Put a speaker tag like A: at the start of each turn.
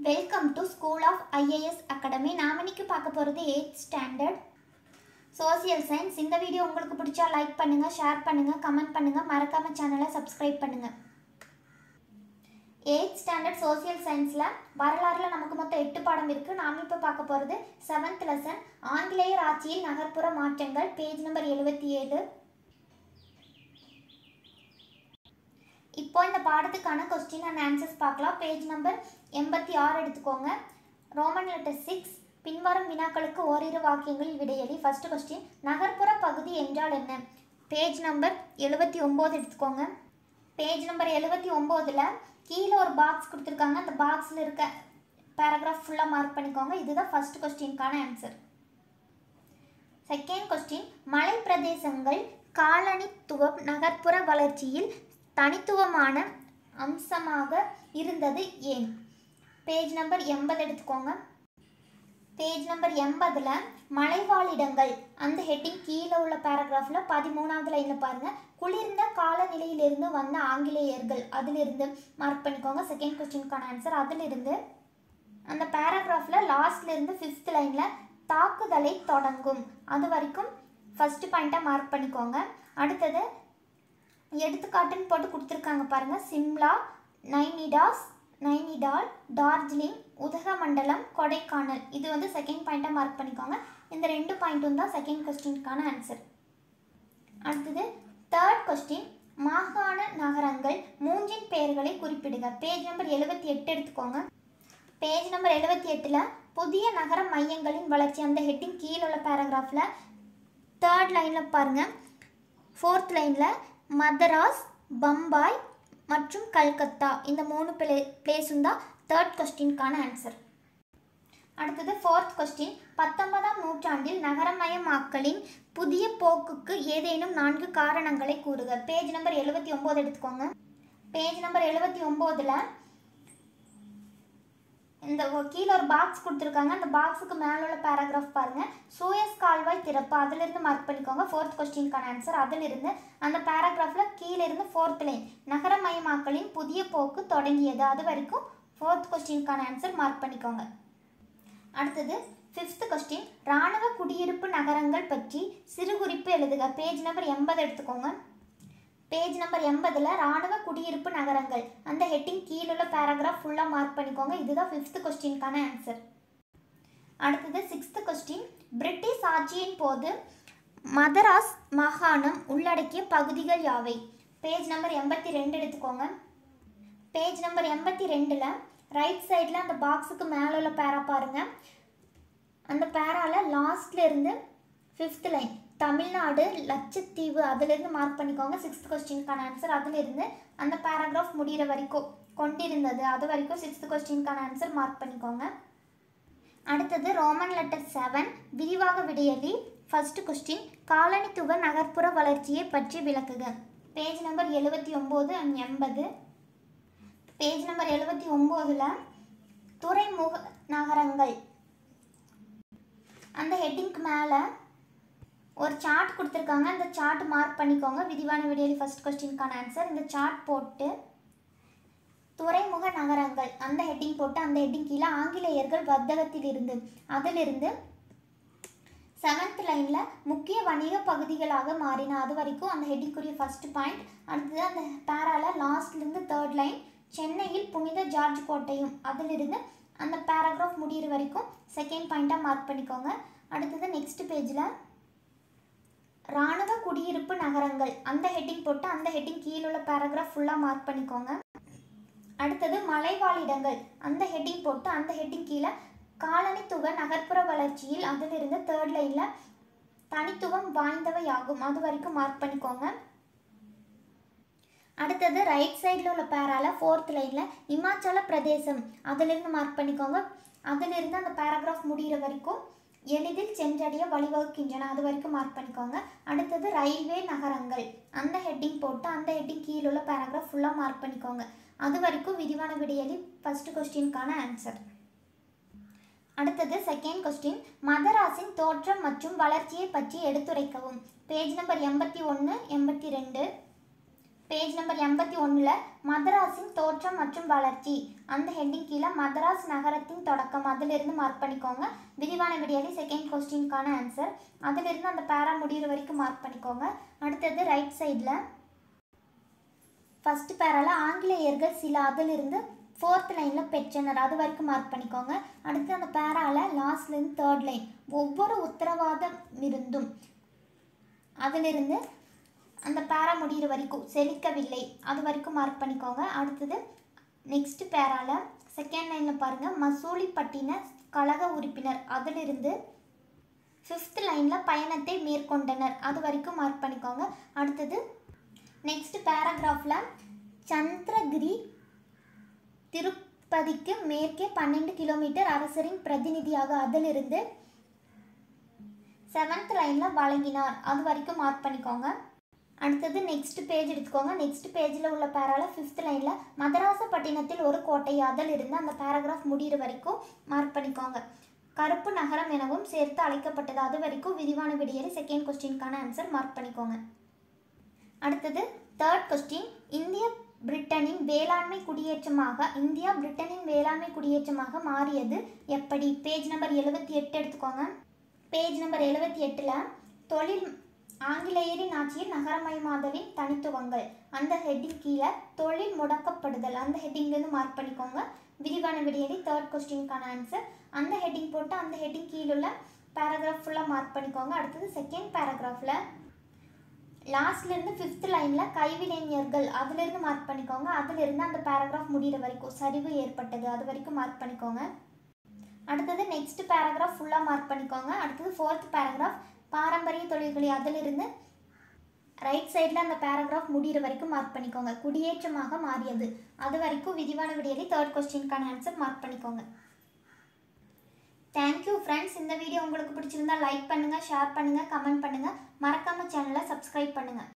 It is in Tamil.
A: welcome to School of IAS academy நாம் இன்னைக்கு பார்க்க போகிறது எயித் ஸ்டாண்டர்ட் சோசியல் சயின்ஸ் இந்த வீடியோ உங்களுக்கு பிடிச்சா லைக் பண்ணுங்கள் ஷேர் பண்ணுங்கள் கமெண்ட் பண்ணுங்கள் மறக்காம சேனலை சப்ஸ்கிரைப் பண்ணுங்கள் எயித் ஸ்டாண்டர்ட் சோசியல் சயின்ஸில் வரலாறுல நமக்கு மொத்தம் எட்டு பாடம் இருக்குது நாம் இப்போ பார்க்க போகிறது செவன்த் லெசன் ஆங்கிலேயர் ஆட்சியில் நகர்ப்புற மாற்றங்கள் பேஜ் நம்பர் எழுபத்தி ஏழு இப்போ இந்த பாடத்துக்கான கொஸ்டின் அண்ட் ஆன்சர்ஸ் பார்க்கலாம் பேஜ் நம்பர் எண்பத்தி ஆறு எடுத்துக்கோங்க ரோமன் லெட்டர் சிக்ஸ் பின்வரும் வினாக்களுக்கு ஓரிரு வாக்கியங்களில் விடையளி ஃபர்ஸ்ட் கொஸ்டின் நகர்ப்புற பகுதி என்றால் என்ன பேஜ் நம்பர் எழுபத்தி ஒம்பது எடுத்துக்கோங்க பேஜ் நம்பர் எழுபத்தி ஒம்போதில் கீழே ஒரு பாக்ஸ் கொடுத்துருக்காங்க அந்த பாக்ஸில் இருக்க பேராகிராஃப் ஃபுல்லாக மார்க் பண்ணிக்கோங்க இதுதான் ஃபர்ஸ்ட் கொஸ்டினுக்கான ஆன்சர் செகண்ட் கொஸ்டின் மலை பிரதேசங்கள் காலனித்துவம் நகர்ப்புற வளர்ச்சியில் தனித்துவமான அம்சமாக இருந்தது ஏன் பேஜ் நம்பர் எண்பது எடுத்துக்கோங்க பேஜ் நம்பர் எண்பதில் மலைவாழிடங்கள் அந்த ஹெட்டிங் கீழே உள்ள பேராகிராஃபில் பதிமூணாவது லைனில் பாருங்கள் குளிர்ந்த காலநிலையிலிருந்து வந்த ஆங்கிலேயர்கள் அதிலிருந்து மார்க் பண்ணிக்கோங்க செகண்ட் கொஸ்டினுக்கான ஆன்சர் அதிலிருந்து அந்த பேராகிராஃபில் லாஸ்ட்லேருந்து ஃபிஃப்த் லைனில் தாக்குதலை தொடங்கும் அது வரைக்கும் ஃபஸ்ட்டு பாயிண்ட்டாக மார்க் பண்ணிக்கோங்க அடுத்தது எடுத்துக்காட்டுன்னு போட்டு கொடுத்துருக்காங்க பாருங்கள் சிம்லா நைனிடாஸ் நைனிடால் டார்ஜிலிங் உதகமண்டலம் கொடைக்கானல் இது வந்து செகண்ட் பாயிண்ட்டாக மார்க் பண்ணிக்கோங்க இந்த ரெண்டு பாயிண்ட்டும் தான் செகண்ட் கொஸ்டினுக்கான ஆன்சர் அடுத்தது தேர்ட் கொஸ்டின் மாகாண நகரங்கள் மூன்றின் பெயர்களை குறிப்பிடுக பேஜ் நம்பர் எழுபத்தி எட்டு எடுத்துக்கோங்க பேஜ் நம்பர் எழுபத்தி எட்டில் புதிய நகர மையங்களின் வளர்ச்சி அந்த ஹெட்டிங் கீழே உள்ள பேராகிராஃபில் தேர்ட் லைனில் பாருங்கள் ஃபோர்த் லைனில் மதராஸ் பம்பாய் மற்றும் கல்கத்தா இந்த மூணு பிளே பிளேஸும் தான் தேர்ட் கொஸ்டினுக்கான ஆன்சர் அடுத்தது ஃபோர்த் கொஸ்டின் பத்தொன்பதாம் நூற்றாண்டில் நகரமயமாக்கலின் புதிய போக்குக்கு ஏதேனும் நான்கு காரணங்களை கூறுக பேஜ் நம்பர் எழுபத்தி ஒம்பது எடுத்துக்கோங்க பேஜ் நம்பர் எழுபத்தி ஒம்போதில் இந்த ஒ- கீழே ஒரு பாக்ஸ் கொடுத்துருக்காங்க அந்த பாக்ஸுக்கு மேலே உள்ள பேராகிராஃப் பாருங்கள் சூயஸ் கால்வாய் திறப்பு அதிலிருந்து மார்க் பண்ணிக்கோங்க ஃபோர்த் கொஸ்டினுக்கான ஆன்சர் அதிலிருந்து அந்த பேராகிராஃபில் கீழே இருந்து ஃபோர்த் லைன் நகரமயமாக்கலின் புதிய போக்கு தொடங்கியது அது வரைக்கும் ஃபோர்த் கொஸ்டினுக்கான ஆன்சர் மார்க் பண்ணிக்கோங்க அடுத்தது ஃபிஃப்த் கொஸ்டின் இராணுவ குடியிருப்பு நகரங்கள் பற்றி சிறு குறிப்பு எழுதுக பேஜ் நம்பர் எண்பது எடுத்துக்கோங்க பேஜ் நம்பர் எண்பதில் இராணுவ குடியிருப்பு நகரங்கள் அந்த ஹெட்டிங் கீழுள்ள பேராகிராஃப் ஃபுல்லாக மார்க் பண்ணிக்கோங்க இதுதான் ஃபிஃப்த் கொஸ்டினுக்கான ஆன்சர் அடுத்தது சிக்ஸ்த் கொஸ்டின் பிரிட்டிஷ் ஆட்சியின் போது மதராஸ் மாகாணம் உள்ளடக்கிய பகுதிகள் யாவை பேஜ் நம்பர் எண்பத்தி ரெண்டு எடுத்துக்கோங்க பேஜ் நம்பர் எண்பத்தி ரெண்டில் ரைட் சைடில் அந்த பாக்ஸுக்கு மேலே உள்ள பேரா பாருங்க அந்த பேரால லாஸ்ட்ல இருந்து ஃபிஃப்த் லைன் தமிழ்நாடு லட்சத்தீவு அதிலிருந்து மார்க் பண்ணிக்கோங்க சிக்ஸ்த் கொஸ்டினுக்கான ஆன்சர் அதிலிருந்து அந்த பேராகிராஃப் முடிகிற வரைக்கும் கொண்டிருந்தது அது வரைக்கும் சிக்ஸ்த் கொஸ்டினுக்கான ஆன்சர் மார்க் பண்ணிக்கோங்க அடுத்தது ரோமன் லெட்டர் செவன் விரிவாக விடையளி ஃபர்ஸ்ட் கொஸ்டின் காலனித்துவ நகர்ப்புற வளர்ச்சியை பற்றி விளக்குக பேஜ் நம்பர் எழுபத்தி ஒம்பது அண்ட் எண்பது பேஜ் நம்பர் எழுபத்தி ஒம்போதில் துறைமுக நகரங்கள் அந்த ஹெட்டிங்க்கு மேலே ஒரு சார்ட் கொடுத்துருக்காங்க அந்த சார்ட் மார்க் பண்ணிக்கோங்க விரிவான விடியலி ஃபர்ஸ்ட் கொஸ்டினுக்கான ஆன்சர் இந்த சார்ட் போட்டு துறைமுக நகரங்கள் அந்த ஹெட்டிங் போட்டு அந்த ஹெட்டிங் கீழே ஆங்கிலேயர்கள் வர்த்தகத்தில் இருந்து அதிலிருந்து செவன்த் லைனில் முக்கிய வணிக பகுதிகளாக மாறின அது வரைக்கும் அந்த ஹெட்டிங்குரிய ஃபர்ஸ்ட் பாயிண்ட் அடுத்தது அந்த பேரால லாஸ்ட்லேருந்து தேர்ட் லைன் சென்னையில் புனித ஜார்ஜ் கோட்டையும் அதிலிருந்து அந்த பேராகிராஃப் முடியிற வரைக்கும் செகண்ட் பாயிண்ட்டாக மார்க் பண்ணிக்கோங்க அடுத்தது நெக்ஸ்ட் பேஜில் இராணுவ குடியிருப்பு நகரங்கள் அந்த ஹெட்டிங் போட்டு அந்த ஹெட்டிங் கீழே உள்ள பேராகிராஃப் ஃபுல்லாக மார்க் பண்ணிக்கோங்க அடுத்தது மலைவாழிடங்கள் அந்த ஹெட்டிங் போட்டு அந்த ஹெட்டிங் கீழே காலனித்துவ நகர்ப்புற வளர்ச்சியில் அதிலிருந்து தேர்ட் லைனில் தனித்துவம் வாய்ந்தவையாகும் அது வரைக்கும் மார்க் பண்ணிக்கோங்க அடுத்தது ரைட் சைடில் உள்ள பேரால ஃபோர்த் லைனில் இமாச்சல பிரதேசம் அதிலிருந்து மார்க் பண்ணிக்கோங்க அதிலிருந்து அந்த பேராகிராஃப் முடிகிற வரைக்கும் எளிதில் சென்றடைய வழிவகுக்கின்றன அது வரைக்கும் மார்க் பண்ணிக்கோங்க அடுத்தது ரயில்வே நகரங்கள் அந்த ஹெட்டிங் போட்டு அந்த ஹெட்டிங் கீழே உள்ள பேராகிராஃப் ஃபுல்லாக மார்க் பண்ணிக்கோங்க அது வரைக்கும் விரிவான விடையளி ஃபர்ஸ்ட் கொஸ்டினுக்கான ஆன்சர் அடுத்தது செகண்ட் கொஸ்டின் மதராஸின் தோற்றம் மற்றும் வளர்ச்சியை பற்றி எடுத்துரைக்கவும் பேஜ் நம்பர் எண்பத்தி ஒன்று எண்பத்தி ரெண்டு பேஜ் நம்பர் எண்பத்தி ஒன்றில் மதராஸின் தோற்றம் மற்றும் வளர்ச்சி அந்த ஹெட்டிங் கீழே மதராஸ் நகரத்தின் தொடக்கம் அதிலிருந்து மார்க் பண்ணிக்கோங்க விரிவான விடியலி செகண்ட் கொஸ்டினுக்கான ஆன்சர் அதிலிருந்து அந்த பேரா முடிகிற வரைக்கும் மார்க் பண்ணிக்கோங்க அடுத்தது ரைட் சைடில் ஃபர்ஸ்ட் பேரால ஆங்கிலேயர்கள் சில அதிலிருந்து ஃபோர்த் லைனில் பெற்றனர் அது வரைக்கும் மார்க் பண்ணிக்கோங்க அடுத்து அந்த பேரால லாஸ்ட்லேருந்து தேர்ட் லைன் ஒவ்வொரு உத்தரவாதம் இருந்தும் அதிலிருந்து அந்த பேரா முடிகிற வரைக்கும் செழிக்கவில்லை அது வரைக்கும் மார்க் பண்ணிக்கோங்க அடுத்தது நெக்ஸ்ட் பேரால செகண்ட் லைனில் பாருங்கள் மசூலிப்பட்டின கழக உறுப்பினர் அதிலிருந்து ஃபிஃப்த் லைனில் பயணத்தை மேற்கொண்டனர் அது வரைக்கும் மார்க் பண்ணிக்கோங்க அடுத்தது நெக்ஸ்ட் பேராகிராஃபில் சந்திரகிரி திருப்பதிக்கு மேற்கே பன்னெண்டு கிலோமீட்டர் அரசரின் பிரதிநிதியாக அதிலிருந்து செவன்த் லைனில் வழங்கினார் அது வரைக்கும் மார்க் பண்ணிக்கோங்க அடுத்தது நெக்ஸ்ட் பேஜ் எடுத்துக்கோங்க நெக்ஸ்ட் பேஜில் உள்ள பேரால ஃபிஃப்த் லைனில் மதராசப்பட்டினத்தில் ஒரு கோட்டை அதில் இருந்து அந்த பேராகிராஃப் முடிகிற வரைக்கும் மார்க் பண்ணிக்கோங்க கருப்பு நகரம் எனவும் சேர்த்து அழைக்கப்பட்டது அது வரைக்கும் விரிவான விடியல் செகண்ட் கொஸ்டினுக்கான ஆன்சர் மார்க் பண்ணிக்கோங்க அடுத்தது தேர்ட் கொஸ்டின் இந்திய பிரிட்டனின் வேளாண்மை குடியேற்றமாக இந்தியா பிரிட்டனின் வேளாண்மை குடியேற்றமாக மாறியது எப்படி பேஜ் நம்பர் எழுபத்தி எட்டு எடுத்துக்கோங்க பேஜ் நம்பர் எழுபத்தி எட்டில் தொழில் ஆங்கிலேயரின் ஆட்சியில் நகரமயமாதலின் தனித்துவங்கள் அந்த ஹெட்டிங் கீழே தொழில் முடக்கப்படுதல் அந்த ஹெட்டிங்லேருந்து மார்க் பண்ணிக்கோங்க விரிவான விடியலி தேர்ட் கொஸ்டினுக்கான ஆன்சர் அந்த ஹெட்டிங் போட்டு அந்த ஹெட்டிங் கீழுள்ள பேராகிராஃப் ஃபுல்லாக மார்க் பண்ணிக்கோங்க அடுத்தது செகண்ட் பேராகிராஃபில் லாஸ்ட்லேருந்து ஃபிஃப்த் லைனில் கைவினைஞர்கள் அதுலேருந்து மார்க் பண்ணிக்கோங்க அதிலிருந்து அந்த பேராகிராஃப் முடிகிற வரைக்கும் சரிவு ஏற்பட்டது அது வரைக்கும் மார்க் பண்ணிக்கோங்க அடுத்தது நெக்ஸ்ட் பேராகிராஃப் ஃபுல்லாக மார்க் பண்ணிக்கோங்க அடுத்தது ஃபோர்த் பேராகிராஃப் பாரம்பரிய தொழில்களை அதிலிருந்து ரைட் சைடில் அந்த பேராகிராஃப் முடிகிற வரைக்கும் மார்க் பண்ணிக்கோங்க குடியேற்றமாக மாறியது அது வரைக்கும் விரிவான விடியலி தேர்ட் கொஸ்டினுக்கான ஆன்சர் மார்க் பண்ணிக்கோங்க தேங்க்யூ ஃப்ரெண்ட்ஸ் இந்த வீடியோ உங்களுக்கு பிடிச்சிருந்தா லைக் பண்ணுங்கள் ஷேர் பண்ணுங்கள் கமெண்ட் பண்ணுங்கள் மறக்காமல் சேனலை சப்ஸ்கிரைப் பண்ணுங்கள்